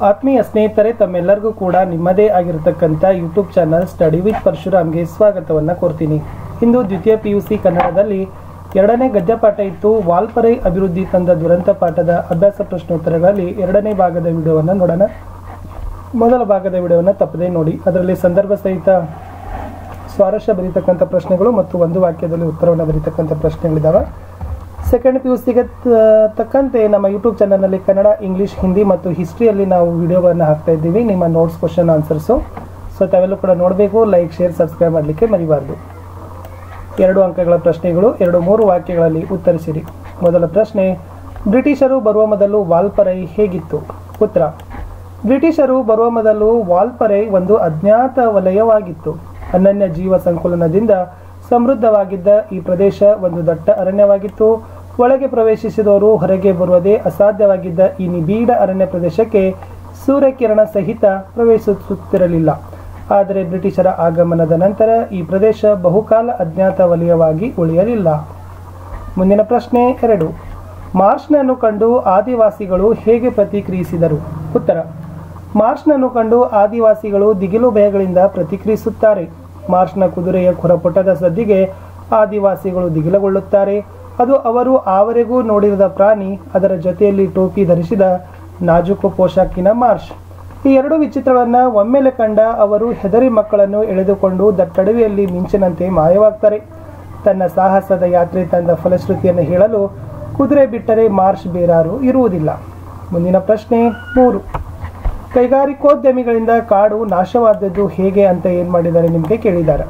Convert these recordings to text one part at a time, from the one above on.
ಆತ್ಮೀಯ ಸ್ನೇಹಿತರೆ ತಮ್ಮೆಲ್ಲರಿಗೂ ಕೂಡ ನಿಮ್ಮದೇ ಆಗಿರತಕ್ಕಂಥ ಯೂಟ್ಯೂಬ್ ಚಾನಲ್ ಸ್ಟಡಿ ವಿತ್ ಪರಶುರಾಮ್ಗೆ ಸ್ವಾಗತವನ್ನು ಕೋರ್ತೀನಿ ಇಂದು ದ್ವಿತೀಯ ಪಿ ಯು ಸಿ ಕನ್ನಡದಲ್ಲಿ ಎರಡನೇ ಗದ್ಯ ಪಾಠ ಇತ್ತು ವಾಲ್ಪರೈ ಅಭಿವೃದ್ಧಿ ತಂದ ದುರಂತ ಪಾಠದ ಅಭ್ಯಾಸ ಪ್ರಶ್ನೋತ್ತರಗಳಲ್ಲಿ ಎರಡನೇ ಭಾಗದ ವಿಡಿಯೋವನ್ನು ನೋಡೋಣ ಮೊದಲ ಭಾಗದ ವಿಡಿಯೋವನ್ನು ತಪ್ಪದೇ ನೋಡಿ ಅದರಲ್ಲಿ ಸಂದರ್ಭ ಸಹಿತ ಸ್ವಾರಸ್ಯ ಬರೀತಕ್ಕಂಥ ಪ್ರಶ್ನೆಗಳು ಮತ್ತು ಒಂದು ವಾಕ್ಯದಲ್ಲಿ ಉತ್ತರವನ್ನು ಬರೀತಕ್ಕಂಥ ಪ್ರಶ್ನೆಗಳಿದ್ದಾವೆ ಸೆಕೆಂಡ್ ಪಿ ಯು ಸಿಗೆ ತಕ್ಕಂತೆ ನಮ್ಮ ಯೂಟ್ಯೂಬ್ ಚಾನಲ್ನಲ್ಲಿ ಕನ್ನಡ ಇಂಗ್ಲೀಷ್ ಹಿಂದಿ ಮತ್ತು ಹಿಸ್ಟ್ರಿಯಲ್ಲಿ ನಾವು ವಿಡಿಯೋಗಳನ್ನು ಹಾಕ್ತಾ ಇದ್ದೀವಿ ನಿಮ್ಮ ನೋಟ್ಸ್ ಕ್ವಶನ್ ಆನ್ಸರ್ಸು ಸೊ ತಾವೆಲ್ಲೂ ಕೂಡ ನೋಡಬೇಕು ಲೈಕ್ ಶೇರ್ ಸಬ್ಸ್ಕ್ರೈಬ್ ಮಾಡಲಿಕ್ಕೆ ಮರಿಬಾರ್ದು ಎರಡು ಅಂಕಗಳ ಪ್ರಶ್ನೆಗಳು ಎರಡು ಮೂರು ವಾಕ್ಯಗಳಲ್ಲಿ ಉತ್ತರಿಸಿರಿ ಮೊದಲ ಪ್ರಶ್ನೆ ಬ್ರಿಟಿಷರು ಬರುವ ಮೊದಲು ವಾಲ್ಪರೈ ಹೇಗಿತ್ತು ಉತ್ತರ ಬ್ರಿಟಿಷರು ಬರುವ ಮೊದಲು ವಾಲ್ಪರೈ ಒಂದು ಅಜ್ಞಾತ ವಲಯವಾಗಿತ್ತು ಅನನ್ಯ ಜೀವ ಸಂಕುಲನದಿಂದ ಸಮೃದ್ಧವಾಗಿದ್ದ ಈ ಪ್ರದೇಶ ಒಂದು ದಟ್ಟ ಅರಣ್ಯವಾಗಿತ್ತು ಒಳಗೆ ಪ್ರವೇಶಿಸಿದವರು ಹೊರಗೆ ಬರುವುದೇ ಅಸಾಧ್ಯವಾಗಿದ್ದ ಈ ನಿಬೀಡ ಅರಣ್ಯ ಪ್ರದೇಶಕ್ಕೆ ಸೂರ್ಯಕಿರಣ ಸಹಿತ ಪ್ರವೇಶಿಸುತ್ತಿರಲಿಲ್ಲ ಆದರೆ ಬ್ರಿಟಿಷರ ಆಗಮನದ ನಂತರ ಈ ಪ್ರದೇಶ ಬಹುಕಾಲ ಅಜ್ಞಾತ ವಲಯವಾಗಿ ಉಳಿಯಲಿಲ್ಲ ಮುಂದಿನ ಪ್ರಶ್ನೆ ಎರಡು ಮಾರ್ಚ್ನನ್ನು ಕಂಡು ಆದಿವಾಸಿಗಳು ಹೇಗೆ ಪ್ರತಿಕ್ರಿಯಿಸಿದರು ಉತ್ತರ ಮಾರ್ಚ್ನನ್ನು ಕಂಡು ಆದಿವಾಸಿಗಳು ದಿಗಿಲು ಭಯಗಳಿಂದ ಪ್ರತಿಕ್ರಿಯಿಸುತ್ತಾರೆ ಮಾರ್ಚ್ನ ಕುದುರೆಯ ಖುರಪುಟದ ಸದ್ದಿಗೆ ಆದಿವಾಸಿಗಳು ದಿಗಿಲಗೊಳ್ಳುತ್ತಾರೆ ಅದು ಅವರು ಆವರೆಗೂ ನೋಡಿರದ ಪ್ರಾಣಿ ಅದರ ಜೊತೆಯಲ್ಲಿ ಟೋಪಿ ಧರಿಸಿದ ನಾಜೂಕು ಪೋಷಾಕಿನ ಮಾರ್ಚ್ ಈ ಎರಡು ವಿಚಿತ್ರವನ್ನ ಒಮ್ಮೆಲೆ ಕಂಡ ಅವರು ಹೆದರಿ ಮಕ್ಕಳನ್ನು ಎಳೆದುಕೊಂಡು ದಟ್ಟಡವಿಯಲ್ಲಿ ಮಿಂಚಿನಂತೆ ಮಾಯವಾಗ್ತಾರೆ ತನ್ನ ಸಾಹಸದ ಯಾತ್ರೆ ತಂದ ಫಲಶ್ರುತಿಯನ್ನು ಹೇಳಲು ಕುದುರೆ ಬಿಟ್ಟರೆ ಮಾರ್ಚ್ ಬೇರಾರು ಇರುವುದಿಲ್ಲ ಮುಂದಿನ ಪ್ರಶ್ನೆ ಮೂರು ಕೈಗಾರಿಕೋದ್ಯಮಿಗಳಿಂದ ಕಾಡು ನಾಶವಾದದ್ದು ಹೇಗೆ ಅಂತ ಏನು ಮಾಡಿದ್ದಾರೆ ನಿಮಗೆ ಕೇಳಿದ್ದಾರೆ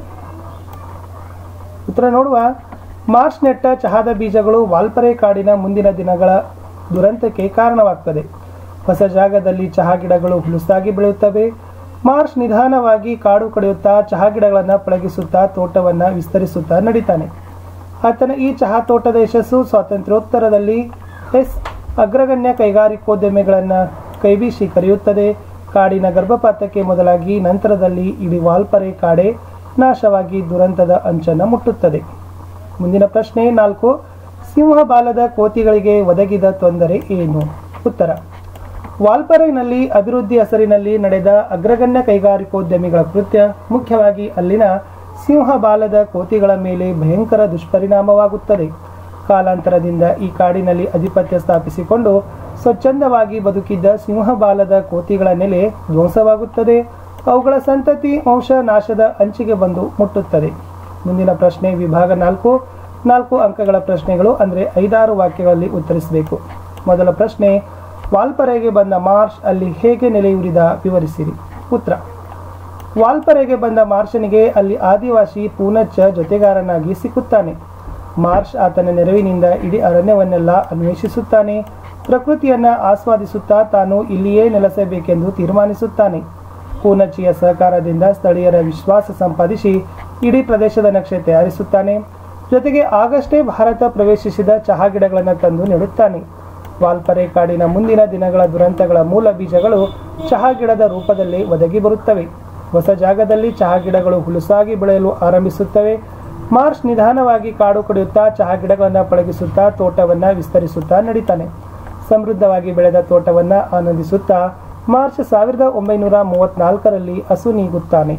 ಉತ್ತರ ನೋಡುವ ಮಾರ್ಚ್ ನೆಟ್ಟ ಚಹಾದ ಬೀಜಗಳು ವಾಲ್ಪರೆ ಕಾಡಿನ ಮುಂದಿನ ದಿನಗಳ ದುರಂತಕ್ಕೆ ಕಾರಣವಾಗ್ತದೆ ಹೊಸ ಜಾಗದಲ್ಲಿ ಚಹಾ ಗಿಡಗಳು ಹುಲುಸಾಗಿ ಬೆಳೆಯುತ್ತವೆ ಮಾರ್ಚ್ ನಿಧಾನವಾಗಿ ಕಾಡು ಕಡಿಯುತ್ತಾ ಚಹಾ ಗಿಡಗಳನ್ನು ಪಳಗಿಸುತ್ತಾ ತೋಟವನ್ನು ವಿಸ್ತರಿಸುತ್ತಾ ನಡೀತಾನೆ ಆತನ ಈ ಚಹಾ ತೋಟದ ಯಶಸ್ಸು ಸ್ವಾತಂತ್ರ್ಯೋತ್ತರದಲ್ಲಿ ಎಸ್ ಅಗ್ರಗಣ್ಯ ಕೈಗಾರಿಕೋದ್ಯಮಿಗಳನ್ನು ಕೈಬೀಸಿ ಕರೆಯುತ್ತದೆ ಕಾಡಿನ ಗರ್ಭಪಾತಕ್ಕೆ ಮೊದಲಾಗಿ ನಂತರದಲ್ಲಿ ಇಡೀ ವಾಲ್ಪರೆ ಕಾಡೆ ನಾಶವಾಗಿ ದುರಂತದ ಅಂಚನ್ನು ಮುಟ್ಟುತ್ತದೆ ಮುಂದಿನ ಪ್ರಶ್ನೆ ನಾಲ್ಕು ಸಿಂಹಬಾಲದ ಕೋತಿಗಳಿಗೆ ಒದಗಿದ ತೊಂದರೆ ಏನು ಉತ್ತರ ವಾಲ್ಪರೈನಲ್ಲಿ ಅಭಿವೃದ್ಧಿ ಹೆಸರಿನಲ್ಲಿ ನಡೆದ ಅಗ್ರಗಣ್ಯ ಕೈಗಾರಿಕೋದ್ಯಮಿಗಳ ಕೃತ್ಯ ಮುಖ್ಯವಾಗಿ ಅಲ್ಲಿನ ಸಿಂಹಬಾಲದ ಕೋತಿಗಳ ಮೇಲೆ ಭಯಂಕರ ದುಷ್ಪರಿಣಾಮವಾಗುತ್ತದೆ ಕಾಲಾಂತರದಿಂದ ಈ ಕಾಡಿನಲ್ಲಿ ಅಧಿಪತ್ಯ ಸ್ಥಾಪಿಸಿಕೊಂಡು ಸ್ವಚ್ಛಂದವಾಗಿ ಬದುಕಿದ್ದ ಸಿಂಹಬಾಲದ ಕೋತಿಗಳ ನೆಲೆ ಧ್ವಂಸವಾಗುತ್ತದೆ ಅವುಗಳ ಸಂತತಿ ವಂಶ ನಾಶದ ಅಂಚಿಗೆ ಬಂದು ಮುಟ್ಟುತ್ತದೆ ಮುಂದಿನ ಪ್ರಶ್ನೆ ವಿಭಾಗ ನಾಲ್ಕು ನಾಲ್ಕು ಅಂಕಗಳ ಪ್ರಶ್ನೆಗಳು ಅಂದರೆ ಐದಾರು ವಾಕ್ಯಗಳಲ್ಲಿ ಉತ್ತರಿಸಬೇಕು ಮೊದಲ ಪ್ರಶ್ನೆ ವಾಲ್ಪರೆಗೆ ಬಂದ ಮಾರ್ಚ್ ಅಲ್ಲಿ ಹೇಗೆ ನೆಲೆಯೂರಿದ ವಿವರಿಸಿರಿ ಉತ್ತರ ವಾಲ್ಪರೆಗೆ ಬಂದ ಮಾರ್ಚನಿಗೆ ಅಲ್ಲಿ ಆದಿವಾಸಿ ಪೂನಚ್ಚ ಜೊತೆಗಾರನಾಗಿ ಸಿಕ್ಕುತ್ತಾನೆ ಮಾರ್ಚ್ ಆತನ ನೆರವಿನಿಂದ ಇಡೀ ಅರಣ್ಯವನ್ನೆಲ್ಲ ಅನ್ವೇಷಿಸುತ್ತಾನೆ ಪ್ರಕೃತಿಯನ್ನ ಆಸ್ವಾದಿಸುತ್ತಾ ತಾನು ಇಲ್ಲಿಯೇ ನೆಲೆಸಬೇಕೆಂದು ತೀರ್ಮಾನಿಸುತ್ತಾನೆ ಪೂನಚ್ಚಿಯ ಸಹಕಾರದಿಂದ ಸ್ಥಳೀಯರ ವಿಶ್ವಾಸ ಸಂಪಾದಿಸಿ ಇಡೀ ಪ್ರದೇಶದ ನಕ್ಷೆ ತಯಾರಿಸುತ್ತಾನೆ ಜೊತೆಗೆ ಆಗಷ್ಟೇ ಭಾರತ ಪ್ರವೇಶಿಸಿದ ಚಹಾ ಗಿಡಗಳನ್ನು ತಂದು ನೆಡುತ್ತಾನೆ ವಾಲ್ಪರೆ ಕಾಡಿನ ಮುಂದಿನ ದಿನಗಳ ದುರಂತಗಳ ಮೂಲ ಬೀಜಗಳು ಚಹಾ ಗಿಡದ ರೂಪದಲ್ಲಿ ಒದಗಿ ಬರುತ್ತವೆ ಹೊಸ ಜಾಗದಲ್ಲಿ ಚಹಾ ಗಿಡಗಳು ಹುಲುಸಾಗಿ ಬೆಳೆಯಲು ಆರಂಭಿಸುತ್ತವೆ ಮಾರ್ಚ್ ನಿಧಾನವಾಗಿ ಕಾಡು ಕಡಿಯುತ್ತಾ ಚಹಾ ಗಿಡಗಳನ್ನು ಪಳಗಿಸುತ್ತಾ ತೋಟವನ್ನು ವಿಸ್ತರಿಸುತ್ತಾ ನಡೀತಾನೆ ಸಮೃದ್ಧವಾಗಿ ಬೆಳೆದ ತೋಟವನ್ನು ಆನಂದಿಸುತ್ತಾ ಮಾರ್ಚ್ ಸಾವಿರದ ಒಂಬೈನೂರ ಮೂವತ್ನಾಲ್ಕರಲ್ಲಿ ಹಸು ನೀಗುತ್ತಾನೆ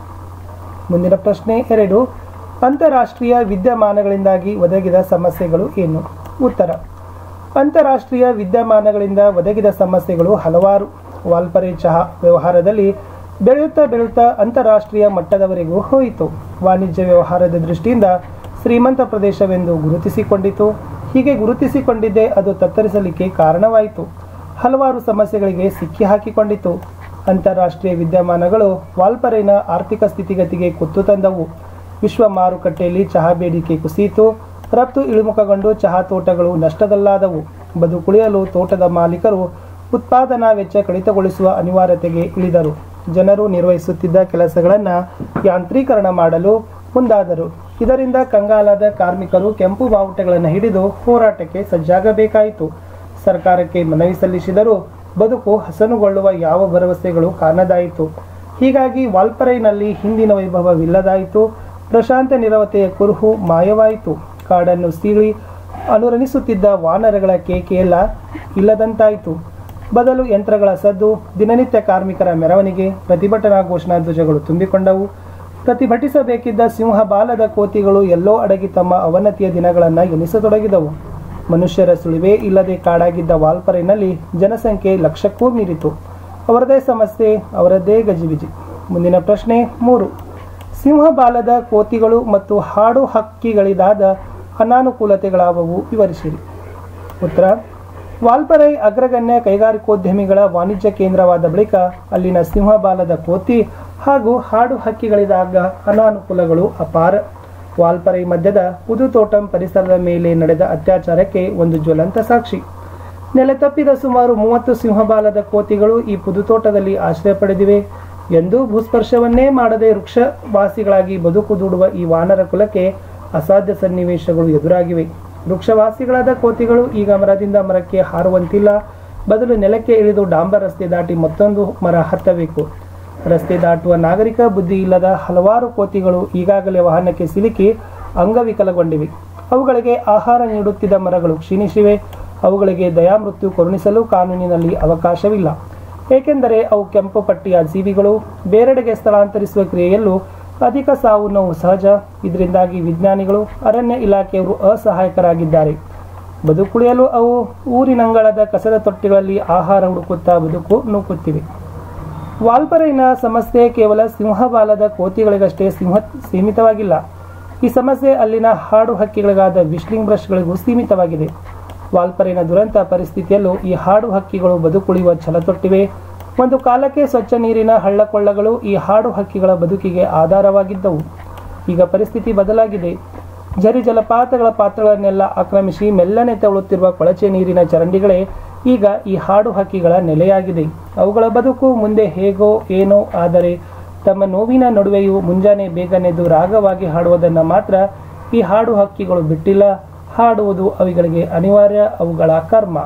ಮುಂದಿನ ಪ್ರಶ್ನೆ ಎರಡು ಅಂತಾರಾಷ್ಟ್ರೀಯ ವಿದ್ಯಮಾನಗಳಿಂದಾಗಿ ಒದಗಿದ ಸಮಸ್ಯೆಗಳು ಏನು ಉತ್ತರ ಅಂತಾರಾಷ್ಟ್ರೀಯ ವಿದ್ಯಮಾನಗಳಿಂದ ಒದಗಿದ ಸಮಸ್ಯೆಗಳು ಹಲವಾರು ವಾಲ್ಪರೆ ಚಹಾ ವ್ಯವಹಾರದಲ್ಲಿ ಬೆಳೆಯುತ್ತಾ ಬೆಳೆಯುತ್ತಾ ಅಂತಾರಾಷ್ಟ್ರೀಯ ಮಟ್ಟದವರೆಗೂ ಹೋಯಿತು ವಾಣಿಜ್ಯ ವ್ಯವಹಾರದ ದೃಷ್ಟಿಯಿಂದ ಶ್ರೀಮಂತ ಪ್ರದೇಶವೆಂದು ಗುರುತಿಸಿಕೊಂಡಿತು ಹೀಗೆ ಗುರುತಿಸಿಕೊಂಡಿದ್ದೇ ಅದು ತತ್ತರಿಸಲಿಕ್ಕೆ ಕಾರಣವಾಯಿತು ಹಲವಾರು ಸಮಸ್ಯೆಗಳಿಗೆ ಸಿಕ್ಕಿ ಹಾಕಿಕೊಂಡಿತು ಅಂತಾರಾಷ್ಟ್ರೀಯ ವಿದ್ಯಮಾನಗಳು ವಾಲ್ಪರೆನ ಆರ್ಥಿಕ ಸ್ಥಿತಿಗತಿಗೆ ಕುತ್ತು ತಂದವು ವಿಶ್ವ ಮಾರುಕಟ್ಟೆಯಲ್ಲಿ ಚಹಾ ಬೇಡಿಕೆ ಕುಸಿಯಿತು ರಫ್ತು ಇಳಿಮುಖಗೊಂಡು ಚಹಾ ತೋಟಗಳು ನಷ್ಟದಲ್ಲಾದವು ಬದುಕುಳಿಯಲು ತೋಟದ ಮಾಲೀಕರು ಉತ್ಪಾದನಾ ವೆಚ್ಚ ಕಡಿತಗೊಳಿಸುವ ಅನಿವಾರ್ಯತೆಗೆ ಇಳಿದರು ಜನರು ನಿರ್ವಹಿಸುತ್ತಿದ್ದ ಕೆಲಸಗಳನ್ನು ಯಾಂತ್ರೀಕರಣ ಮಾಡಲು ಮುಂದಾದರು ಇದರಿಂದ ಕಂಗಾಲಾದ ಕಾರ್ಮಿಕರು ಕೆಂಪು ಬಾವುಟಗಳನ್ನು ಹಿಡಿದು ಹೋರಾಟಕ್ಕೆ ಸಜ್ಜಾಗಬೇಕಾಯಿತು ಸರ್ಕಾರಕ್ಕೆ ಮನವಿ ಸಲ್ಲಿಸಿದರೂ ಬದುಕು ಹಸನುಗೊಳ್ಳುವ ಯಾವ ಭರವಸೆಗಳು ಕಾಣದಾಯಿತು ಹೀಗಾಗಿ ವಾಲ್ಪರೈನಲ್ಲಿ ಹಿಂದಿನ ವೈಭವವಿಲ್ಲದಾಯಿತು ಪ್ರಶಾಂತ ನಿರವತೆಯ ಕುರುಹು ಮಾಯವಾಯಿತು ಕಾಡನ್ನು ಸೀಳಿ ಅನುರಣಿಸುತ್ತಿದ್ದ ವಾನರಗಳ ಕೇಕೆಯೆಲ್ಲ ಇಲ್ಲದಂತಾಯಿತು ಬದಲು ಯಂತ್ರಗಳ ಸದ್ದು ದಿನನಿತ್ಯ ಕಾರ್ಮಿಕರ ಮೆರವಣಿಗೆ ಪ್ರತಿಭಟನಾ ಘೋಷಣಾ ಧ್ವಜಗಳು ತುಂಬಿಕೊಂಡವು ಪ್ರತಿಭಟಿಸಬೇಕಿದ್ದ ಸಿಂಹ ಬಾಲದ ಕೋತಿಗಳು ಎಲ್ಲೋ ಅಡಗಿ ತಮ್ಮ ಅವನತಿಯ ದಿನಗಳನ್ನು ಎನಿಸತೊಡಗಿದವು ಮನುಷ್ಯರ ಸುಳಿವೇ ಇಲ್ಲದೆ ಕಾಡಾಗಿದ್ದ ವಾಲ್ಪರೆನಲ್ಲಿ ಜನಸಂಖ್ಯೆ ಲಕ್ಷಕ್ಕೂ ಮೀರಿತು ಅವರದೇ ಸಮಸ್ಯೆ ಅವರದ್ದೇ ಗಜಿಬಿಜಿ ಮುಂದಿನ ಪ್ರಶ್ನೆ ಮೂರು ಸಿಂಹಬಾಲದ ಕೋತಿಗಳು ಮತ್ತು ಹಾಡು ಹಕ್ಕಿಗಳಿದಾದ ಅನಾನುಕೂಲತೆಗಳಾವವು ವಿವರಿಸಿರಿ ಉತ್ತರ ವಾಲ್ಪರೈ ಅಗ್ರಗಣ್ಯ ಕೈಗಾರಿಕೋದ್ಯಮಿಗಳ ವಾಣಿಜ್ಯ ಕೇಂದ್ರವಾದ ಬಳಿಕ ಅಲ್ಲಿನ ಸಿಂಹಬಾಲದ ಕೋತಿ ಹಾಗೂ ಹಾಡು ಹಕ್ಕಿಗಳಿದಾಗ ಅನಾನುಕೂಲಗಳು ಅಪಾರ ವಾಲ್ಪರೈ ಮಧ್ಯದ ಪುದುತೋಟಂ ಪರಿಸರದ ಮೇಲೆ ನಡೆದ ಅತ್ಯಾಚಾರಕ್ಕೆ ಒಂದು ಜ್ವಲಂತ ಸಾಕ್ಷಿ ನೆಲೆತಪ್ಪಿದ ಸುಮಾರು ಮೂವತ್ತು ಸಿಂಹಬಾಲದ ಕೋತಿಗಳು ಈ ಪುದುತೋಟದಲ್ಲಿ ಆಶ್ರಯ ಪಡೆದಿವೆ ಎಂದೂ ಭೂಸ್ಪರ್ಶವನ್ನೇ ಮಾಡದೆ ವೃಕ್ಷವಾಸಿಗಳಾಗಿ ಬದುಕು ದೂಡುವ ಈ ವಾನರ ಕುಲಕ್ಕೆ ಅಸಾಧ್ಯ ಸನ್ನಿವೇಶಗಳು ಎದುರಾಗಿವೆ ವೃಕ್ಷವಾಸಿಗಳಾದ ಕೋತಿಗಳು ಈಗ ಮರದಿಂದ ಮರಕ್ಕೆ ಹಾರುವಂತಿಲ್ಲ ಬದಲು ನೆಲಕ್ಕೆ ಇಳಿದು ಡಾಂಬರ್ ರಸ್ತೆ ದಾಟಿ ಮತ್ತೊಂದು ಮರ ಹತ್ತಬೇಕು ರಸ್ತೆ ದಾಟುವ ನಾಗರಿಕ ಬುದ್ಧಿ ಇಲ್ಲದ ಹಲವಾರು ಕೋತಿಗಳು ಈಗಾಗಲೇ ವಾಹನಕ್ಕೆ ಸಿಲುಕಿ ಅಂಗವಿಕಲಗೊಂಡಿವೆ ಅವುಗಳಿಗೆ ಆಹಾರ ನೀಡುತ್ತಿದ್ದ ಮರಗಳು ಕ್ಷೀಣಿಸಿವೆ ಅವುಗಳಿಗೆ ದಯಾಮೃತ್ಯು ಕರುಣಿಸಲು ಕಾನೂನಿನಲ್ಲಿ ಅವಕಾಶವಿಲ್ಲ ಏಕೆಂದರೆ ಅವು ಕೆಂಪು ಪಟ್ಟಿಯ ಜೀವಿಗಳು ಬೇರೆಡೆಗೆ ಸ್ಥಳಾಂತರಿಸುವ ಕ್ರಿಯೆಯಲ್ಲೂ ಅಧಿಕ ಸಾವು ನೋವು ಸಹಜ ಇದರಿಂದಾಗಿ ವಿಜ್ಞಾನಿಗಳು ಅರಣ್ಯ ಇಲಾಖೆಯವರು ಅಸಹಾಯಕರಾಗಿದ್ದಾರೆ ಬದುಕುಳಿಯಲು ಅವು ಊರಿನಂಗಳದ ಕಸದ ತೊಟ್ಟಿಗಳಲ್ಲಿ ಆಹಾರ ಹುಡುಕುತ್ತಾ ಬದುಕು ನೂಕುತ್ತಿವೆ ವಾಲ್ಪರೈನ ಸಮಸ್ಯೆ ಕೇವಲ ಸಿಂಹಬಾಲದ ಕೋತಿಗಳಿಗಷ್ಟೇ ಸಿಂಹ ಸೀಮಿತವಾಗಿಲ್ಲ ಈ ಸಮಸ್ಯೆ ಅಲ್ಲಿನ ಹಾಡು ಹಕ್ಕಿಗಳಿಗಾದ ವಿಶ್ಲಿಂಗ್ ಬ್ರಷ್ಗಳಿಗೂ ಸೀಮಿತವಾಗಿದೆ ವಾಲ್ಪರೈನ ದುರಂತ ಪರಿಸ್ಥಿತಿಯಲ್ಲೂ ಈ ಹಾಡು ಹಕ್ಕಿಗಳು ಬದುಕುಳಿಯುವ ಛಲತೊಟ್ಟಿವೆ ಒಂದು ಕಾಲಕ್ಕೆ ಸ್ವಚ್ಛ ನೀರಿನ ಹಳ್ಳಕೊಳ್ಳಗಳು ಈ ಹಾಡು ಹಕ್ಕಿಗಳ ಬದುಕಿಗೆ ಆಧಾರವಾಗಿದ್ದವು ಈಗ ಪರಿಸ್ಥಿತಿ ಬದಲಾಗಿದೆ ಝರಿ ಜಲಪಾತಗಳ ಪಾತ್ರಗಳನ್ನೆಲ್ಲ ಆಕ್ರಮಿಸಿ ಮೆಲ್ಲನೆ ತೆವಳುತ್ತಿರುವ ಕೊಳಚೆ ನೀರಿನ ಚರಂಡಿಗಳೇ ಈಗ ಈ ಹಾಡು ಹಕ್ಕಿಗಳ ನೆಲೆಯಾಗಿದೆ ಅವುಗಳ ಬದುಕು ಮುಂದೆ ಹೇಗೋ ಏನೋ ಆದರೆ ತಮ್ಮ ನೋವಿನ ನಡುವೆಯೂ ಮುಂಜಾನೆ ಬೇಗನೆದ್ದು ರಾಗವಾಗಿ ಹಾಡುವುದನ್ನು ಮಾತ್ರ ಈ ಹಾಡು ಹಕ್ಕಿಗಳು ಬಿಟ್ಟಿಲ್ಲ ಹಾಡುವುದು ಅವುಗಳಿಗೆ ಅನಿವಾರ್ಯ ಅವುಗಳ ಕರ್ಮ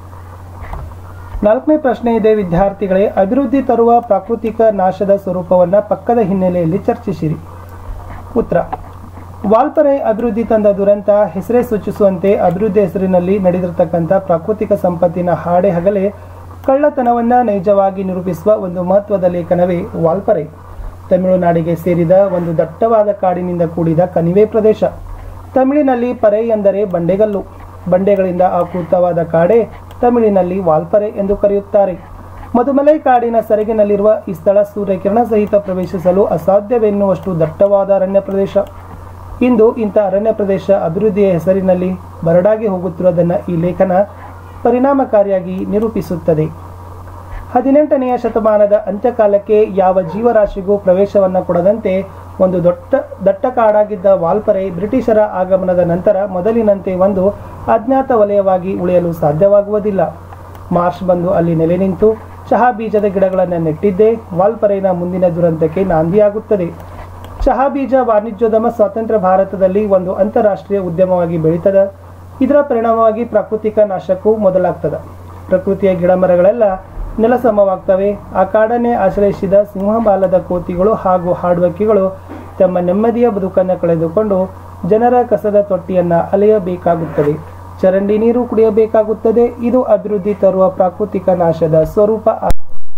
ನಾಲ್ಕನೇ ಪ್ರಶ್ನೆ ಇದೆ ವಿದ್ಯಾರ್ಥಿಗಳೇ ಅಭಿವೃದ್ಧಿ ತರುವ ಪ್ರಾಕೃತಿಕ ನಾಶದ ಸ್ವರೂಪವನ್ನು ಪಕ್ಕದ ಹಿನ್ನೆಲೆಯಲ್ಲಿ ಚರ್ಚಿಸಿರಿ ಉತ್ತರ ವಾಲ್ಪರೈ ಅಭಿವೃದ್ಧಿ ತಂದ ದುರಂತ ಹೆಸರೇ ಸೂಚಿಸುವಂತೆ ಅಭಿವೃದ್ಧಿ ಹೆಸರಿನಲ್ಲಿ ನಡೆದಿರತಕ್ಕಂಥ ಪ್ರಾಕೃತಿಕ ಸಂಪತ್ತಿನ ಹಾಡೆ ಹಗಲೇ ಕಳ್ಳತನವನ್ನ ನೈಜವಾಗಿ ನಿರೂಪಿಸುವ ಒಂದು ಮಹತ್ವದ ಲೇಖನವೇ ವಾಲ್ಪರೈ ತಮಿಳುನಾಡಿಗೆ ಸೇರಿದ ಒಂದು ದಟ್ಟವಾದ ಕಾಡಿನಿಂದ ಕೂಡಿದ ಕಣಿವೆ ಪ್ರದೇಶ ತಮಿಳಿನಲ್ಲಿ ಪರೈ ಎಂದರೆ ಬಂಡೆಗಲ್ಲು ಬಂಡೆಗಳಿಂದ ಆಕೃತವಾದ ಕಾಡೆ ತಮಿಳಿನಲ್ಲಿ ವಾಲ್ಪರೆ ಎಂದು ಕರೆಯುತ್ತಾರೆ ಮಧುಮಲೈ ಕಾಡಿನ ಸೆರಗಿನಲ್ಲಿರುವ ಈ ಸ್ಥಳ ಸೂರ್ಯಕಿರಣ ಸಹಿತ ಪ್ರವೇಶಿಸಲು ಅಸಾಧ್ಯವೆನ್ನುವಷ್ಟು ದಟ್ಟವಾದ ಅರಣ್ಯ ಪ್ರದೇಶ ಇಂದು ಇಂಥ ಅರಣ್ಯ ಪ್ರದೇಶ ಅಭಿವೃದ್ಧಿಯ ಹೆಸರಿನಲ್ಲಿ ಬರಡಾಗಿ ಹೋಗುತ್ತಿರುವುದನ್ನು ಈ ಲೇಖನ ಪರಿಣಾಮಕಾರಿಯಾಗಿ ನಿರೂಪಿಸುತ್ತದೆ ಹದಿನೆಂಟನೆಯ ಶತಮಾನದ ಅಂತ್ಯಕಾಲಕ್ಕೆ ಯಾವ ಜೀವರಾಶಿಗೂ ಪ್ರವೇಶವನ್ನು ಕೊಡದಂತೆ ಒಂದು ದೊಡ್ಡ ದಟ್ಟ ಕಾಡಾಗಿದ್ದ ವಾಲ್ಪರೆ ಬ್ರಿಟಿಷರ ಆಗಮನದ ನಂತರ ಮೊದಲಿನಂತೆ ಒಂದು ಅಜ್ಞಾತ ವಲಯವಾಗಿ ಉಳಿಯಲು ಸಾಧ್ಯವಾಗುವುದಿಲ್ಲ ಮಾರ್ಚ್ ಬಂದು ಅಲ್ಲಿ ನೆಲೆ ನಿಂತು ಚಹಾ ಬೀಜದ ಗಿಡಗಳನ್ನು ನೆಟ್ಟಿದ್ದೇ ವಾಲ್ಪರೆನ ಮುಂದಿನ ದುರಂತಕ್ಕೆ ನಾಂದಿಯಾಗುತ್ತದೆ ಚಹಾ ಬೀಜ ವಾಣಿಜ್ಯೋದ್ಯಮ ಸ್ವಾತಂತ್ರ್ಯ ಭಾರತದಲ್ಲಿ ಒಂದು ಅಂತಾರಾಷ್ಟ್ರೀಯ ಉದ್ಯಮವಾಗಿ ಬೆಳೀತದ ಇದರ ಪರಿಣಾಮವಾಗಿ ಪ್ರಾಕೃತಿಕ ನಾಶಕ್ಕೂ ಮೊದಲಾಗ್ತದ ಪ್ರಕೃತಿಯ ಗಿಡಮರಗಳೆಲ್ಲ ನೆಲಸಮವಾಗ್ತವೆ ಆ ಕಾಡನ್ನೇ ಆಶ್ರಯಿಸಿದ ಸಿಂಹಬಾಲದ ಕೋತಿಗಳು ಹಾಗೂ ಹಾಡುವಕ್ಕಿಗಳು ತಮ್ಮ ನೆಮ್ಮದಿಯ ಬದುಕನ್ನು ಕಳೆದುಕೊಂಡು ಜನರ ಕಸದ ತೊಟ್ಟಿಯನ್ನ ಅಲೆಯಬೇಕಾಗುತ್ತದೆ ಚರಂಡಿ ನೀರು ಕುಡಿಯಬೇಕಾಗುತ್ತದೆ ಇದು ಅಭಿವೃದ್ಧಿ ತರುವ ಪ್ರಾಕೃತಿಕ ನಾಶದ ಸ್ವರೂಪ ಆ-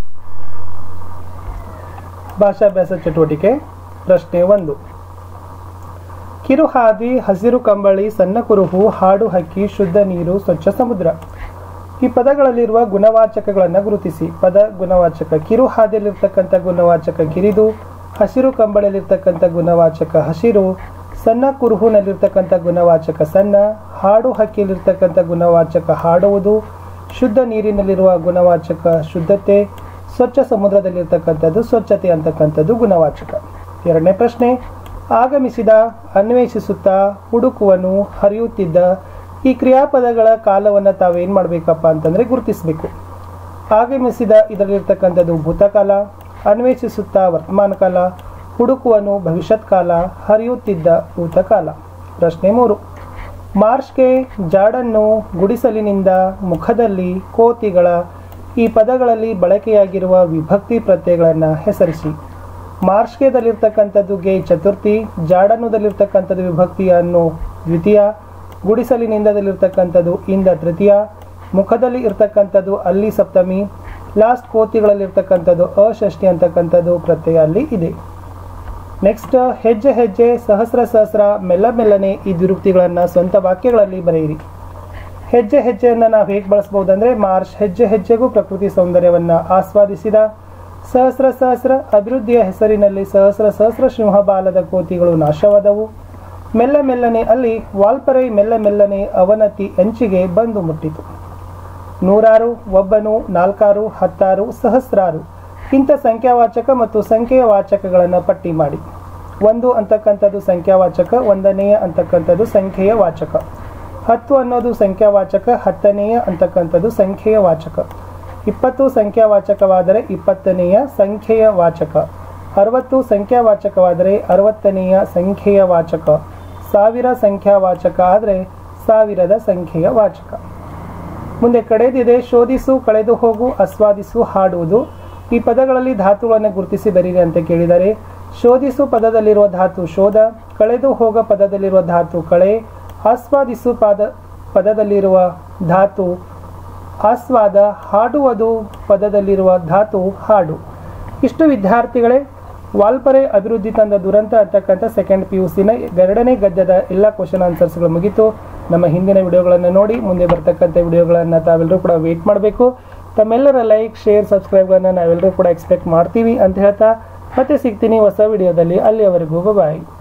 ಭಾಷಾಭ್ಯಾಸ ಚಟುವಟಿಕೆ ಪ್ರಶ್ನೆ ಒಂದು ಕಿರುಹಾದಿ ಹಸಿರು ಕಂಬಳಿ ಸಣ್ಣ ಕುರುಹು ಹಾಡು ಹಕ್ಕಿ ಶುದ್ಧ ನೀರು ಸ್ವಚ್ಛ ಸಮುದ್ರ ಈ ಪದಗಳಲ್ಲಿರುವ ಗುಣವಾಚಕಗಳನ್ನು ಗುರುತಿಸಿ ಪದ ಗುಣವಾಚಕ ಕಿರು ಹಾದಿಯಲ್ಲಿರ್ತಕ್ಕಂಥ ಗುಣವಾಚಕ ಕಿರಿದು ಹಸಿರು ಕಂಬಳಲ್ಲಿರ್ತಕ್ಕಂಥ ಗುಣವಾಚಕ ಹಸಿರು ಸಣ್ಣ ಕುರುಹುನಲ್ಲಿರ್ತಕ್ಕಂಥ ಗುಣವಾಚಕ ಸಣ್ಣ ಹಾಡು ಹಕ್ಕಿಯಲ್ಲಿರ್ತಕ್ಕಂಥ ಗುಣವಾಚಕ ಹಾಡುವುದು ಶುದ್ಧ ನೀರಿನಲ್ಲಿರುವ ಗುಣವಾಚಕ ಶುದ್ಧತೆ ಸ್ವಚ್ಛ ಸಮುದ್ರದಲ್ಲಿರ್ತಕ್ಕಂಥದ್ದು ಸ್ವಚ್ಛತೆ ಅಂತಕ್ಕಂಥದ್ದು ಗುಣವಾಚಕ ಎರಡನೇ ಪ್ರಶ್ನೆ ಆಗಮಿಸಿದ ಅನ್ವೇಷಿಸುತ್ತಾ ಹುಡುಕುವನು ಹರಿಯುತ್ತಿದ್ದ ಈ ಕ್ರಿಯಾಪದಗಳ ಕಾಲವನ್ನು ತಾವೇನು ಮಾಡಬೇಕಪ್ಪ ಅಂತಂದರೆ ಗುರುತಿಸಬೇಕು ಆಗಮಿಸಿದ ಇದರಲ್ಲಿರ್ತಕ್ಕಂಥದ್ದು ಭೂತಕಾಲ ಅನ್ವೇಷಿಸುತ್ತಾ ವರ್ತಮಾನ ಕಾಲ ಹುಡುಕುವನು ಭವಿಷ್ಯತ್ ಕಾಲ ಹರಿಯುತ್ತಿದ್ದ ಭೂತಕಾಲ ಪ್ರಶ್ನೆ ಮೂರು ಮಾರ್ಚ್ಗೆ ಜಾಡನ್ನು ಗುಡಿಸಲಿನಿಂದ ಮುಖದಲ್ಲಿ ಕೋತಿಗಳ ಈ ಪದಗಳಲ್ಲಿ ಬಳಕೆಯಾಗಿರುವ ವಿಭಕ್ತಿ ಪ್ರತ್ಯಯಗಳನ್ನು ಹೆಸರಿಸಿ ಮಾರ್ಚ್ಗೆದಲ್ಲಿರ್ತಕ್ಕಂಥದ್ದು ಗೆ ಚತುರ್ಥಿ ಜಾಡನ್ನುದಲ್ಲಿರ್ತಕ್ಕಂಥದ್ದು ವಿಭಕ್ತಿ ಅನ್ನು ದ್ವಿತೀಯ ಗುಡಿಸಲಿನಿಂದದಲ್ಲಿರ್ತಕ್ಕಂಥದ್ದು ಇಂದ ತೃತೀಯ ಮುಖದಲ್ಲಿ ಇರ್ತಕ್ಕಂಥದ್ದು ಅಲ್ಲಿ ಸಪ್ತಮಿ ಲಾಸ್ಟ್ ಕೋತಿಗಳಲ್ಲಿ ಇರ್ತಕ್ಕಂಥದ್ದು ಅಷಷ್ಠಿ ಅಂತಕ್ಕಂಥದ್ದು ಪ್ರತ್ಯಯ ಅಲ್ಲಿ ಇದೆ ನೆಕ್ಸ್ಟ್ ಹೆಜ್ಜೆ ಹೆಜ್ಜೆ ಸಹಸ್ರ ಸಹಸ್ರ ಮೆಲ್ಲ ಮೆಲ್ಲನೆ ಈ ದ್ವಿರುಕ್ತಿಗಳನ್ನು ಸ್ವಂತ ವಾಕ್ಯಗಳಲ್ಲಿ ಬರೆಯಿರಿ ಹೆಜ್ಜೆ ಹೆಜ್ಜೆಯನ್ನು ನಾವು ಹೇಗೆ ಬಳಸ್ಬೋದಂದ್ರೆ ಮಾರ್ಚ್ ಹೆಜ್ಜೆ ಹೆಜ್ಜೆಗೂ ಪ್ರಕೃತಿ ಸೌಂದರ್ಯವನ್ನು ಆಸ್ವಾದಿಸಿದ ಸಹಸ್ರ ಸಹಸ್ರ ಅಭಿವೃದ್ಧಿಯ ಹೆಸರಿನಲ್ಲಿ ಸಹಸ್ರ ಸಹಸ್ರ ಸಿಂಹಬಾಲದ ಕೋತಿಗಳು ನಾಶವಾದವು ಮೆಲ್ಲ ಮೆಲ್ಲನೆ ಅಲ್ಲಿ ವಾಲ್ಪರೈ ಮೆಲ್ಲ ಮೆಲ್ಲನೆ ಅವನತಿ ಅಂಚಿಗೆ ಬಂದು ಮುಟ್ಟಿತು ನೂರಾರು ಒಬ್ಬನು ನಾಲ್ಕಾರು ಹತ್ತಾರು ಸಹಸ್ರಾರು ಇಂಥ ಸಂಖ್ಯಾವಾಚಕ ಮತ್ತು ಸಂಖ್ಯೆಯ ವಾಚಕಗಳನ್ನು ಪಟ್ಟಿ ಮಾಡಿ ಒಂದು ಅಂತಕ್ಕಂಥದ್ದು ಸಂಖ್ಯಾವಾಚಕ ಒಂದನೆಯ ಅಂತಕ್ಕಂಥದ್ದು ಸಂಖ್ಯೆಯ ವಾಚಕ ಹತ್ತು ಅನ್ನೋದು ಸಂಖ್ಯಾವಾಚಕ ಹತ್ತನೆಯ ಅಂತಕ್ಕಂಥದ್ದು ಸಂಖ್ಯೆಯ ವಾಚಕ ಇಪ್ಪತ್ತು ಸಂಖ್ಯಾವಾಚಕವಾದರೆ ಇಪ್ಪತ್ತನೆಯ ಸಂಖ್ಯೆಯ ವಾಚಕ ಅರವತ್ತು ಸಂಖ್ಯಾವಾಚಕವಾದರೆ ಅರವತ್ತನೆಯ ಸಂಖ್ಯೆಯ ವಾಚಕ ಸಾವಿರ ಸಂಖ್ಯಾವಾಚಕ ಆದರೆ ಸಾವಿರದ ಸಂಖ್ಯೆಯ ವಾಚಕ ಮುಂದೆ ಕಡೆದಿದೆ ಶೋಧಿಸು ಕಳೆದು ಹೋಗು ಆಸ್ವಾದಿಸು ಹಾಡುವುದು ಈ ಪದಗಳಲ್ಲಿ ಧಾತುಗಳನ್ನು ಗುರುತಿಸಿ ಬರೀರಿ ಅಂತ ಕೇಳಿದರೆ ಶೋಧಿಸು ಪದದಲ್ಲಿರುವ ಧಾತು ಶೋಧ ಕಳೆದು ಹೋಗ ಪದದಲ್ಲಿರುವ ಧಾತು ಕಳೆ ಆಸ್ವಾದಿಸು ಪದ ಪದದಲ್ಲಿರುವ ಧಾತು ಆಸ್ವಾದ ಹಾಡುವುದು ಪದದಲ್ಲಿರುವ ಧಾತು ಹಾಡು ಇಷ್ಟು ವಿದ್ಯಾರ್ಥಿಗಳೇ ವಾಲ್ಪರೆ ಅಭಿವೃದ್ಧಿ ತಂದ ದುರಂತ ಅಂತಕ್ಕಂಥ ಸೆಕೆಂಡ್ ಪಿ ಯು ಸಿನ ಎರಡನೇ ಗದ್ಯದ ಎಲ್ಲ ಕ್ವಶನ್ ಆನ್ಸರ್ಸ್ಗಳು ಮುಗೀತು ನಮ್ಮ ಹಿಂದಿನ ವಿಡಿಯೋಗಳನ್ನು ನೋಡಿ ಮುಂದೆ ಬರ್ತಕ್ಕಂಥ ವಿಡಿಯೋಗಳನ್ನು ತಾವೆಲ್ಲರೂ ಕೂಡ ವೇಟ್ ಮಾಡಬೇಕು ತಮ್ಮೆಲ್ಲರ ಲೈಕ್ ಶೇರ್ ಸಬ್ಸ್ಕ್ರೈಬ್ಗಳನ್ನು ನಾವೆಲ್ಲರೂ ಕೂಡ ಎಕ್ಸ್ಪೆಕ್ಟ್ ಮಾಡ್ತೀವಿ ಅಂತ ಹೇಳ್ತಾ ಮತ್ತೆ ಸಿಗ್ತೀನಿ ಹೊಸ ವಿಡಿಯೋದಲ್ಲಿ ಅಲ್ಲಿಯವರೆಗೂ ಬಾಯ್